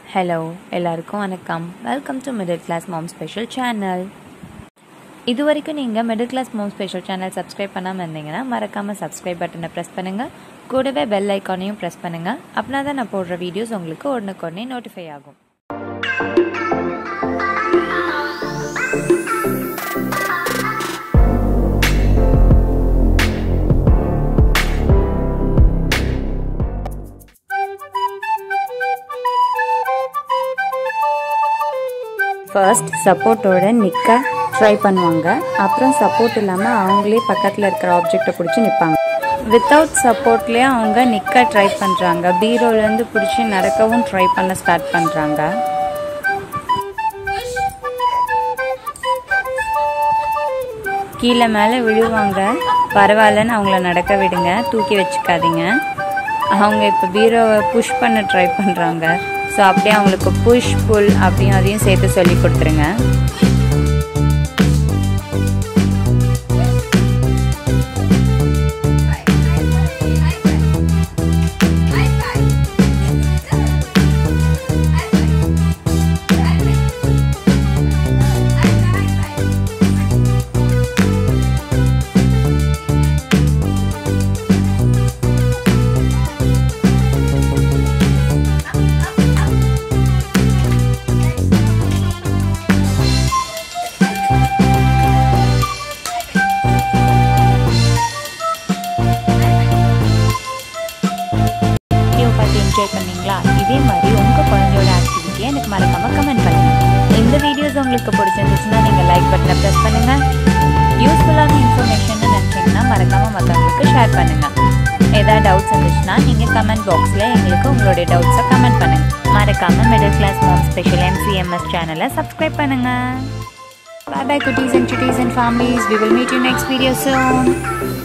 Hello எல்லாருக்கும் வணக்கம் welcome to middle class mom special channel இது வரைக்கும் நீங்கள் middle class mom special channel subscribe பண்ணாமல் இருந்தீங்கன்னா மறக்காமல் சப்ஸ்கிரைப் பட்டனை ப்ரெஸ் பண்ணுங்கள் கூடவே பெல் ஐக்கானையும் ப்ரெஸ் பண்ணுங்கள் அப்படின்னா தான் நான் போடுற வீடியோஸ் உங்களுக்கு உடனுக்குடனே நோட்டிஃபை ஆகும் ஃபர்ஸ்ட் சப்போர்ட்டோட நிற்க ட்ரை பண்ணுவாங்க அப்புறம் சப்போர்ட் இல்லாமல் அவங்களே பக்கத்தில் இருக்கிற ஆப்ஜெக்டை பிடிச்சி நிற்பாங்க வித்தவுட் சப்போர்ட்லேயே அவங்க நிற்க ட்ரை பண்ணுறாங்க பீரோலேருந்து பிடிச்சி நடக்கவும் ட்ரை பண்ண ஸ்டார்ட் பண்ணுறாங்க கீழே மேலே விழுவாங்க பரவாயில்லன்னு அவங்கள நடக்க விடுங்க தூக்கி வச்சுக்காதீங்க அவங்க இப்போ பீரோவை புஷ் பண்ண ட்ரை பண்ணுறாங்க ஸோ அப்படியே அவங்களுக்கு புஷ் புல் அப்படியும் அதையும் சேர்த்து சொல்லி கொடுத்துருங்க வீடியோ பார்த்து என்ஜாய் பண்ணீங்களா இதே மாதிரி உங்கள் குழந்தையோட ஆக்டிவிட்டியை எனக்கு மறக்காமல் கமெண்ட் பண்ணுங்கள் இந்த வீடியோஸ் உங்களுக்கு பிடிச்சிருந்துச்சுன்னா நீங்கள் லைக் பட்டனை ப்ரெஸ் பண்ணுங்கள் யூஸ்ஃபுல்லான இன்ஃபர்மேஷன் நினச்சிங்கன்னா மறக்காமல் மற்றவங்களுக்கு ஷேர் பண்ணுங்கள் ஏதாவது டவுட்ஸ் இருந்துச்சுன்னா நீங்கள் கமெண்ட் பாக்ஸில் எங்களுக்கு உங்களுடைய டவுட்ஸை கமெண்ட் பண்ணுங்கள் மறக்காமல் middle class mom special MCMS சேனலை சப்ஸ்கிரைப் பண்ணுங்கள் Bye bye cuties and chutties and families. We will meet you next video soon.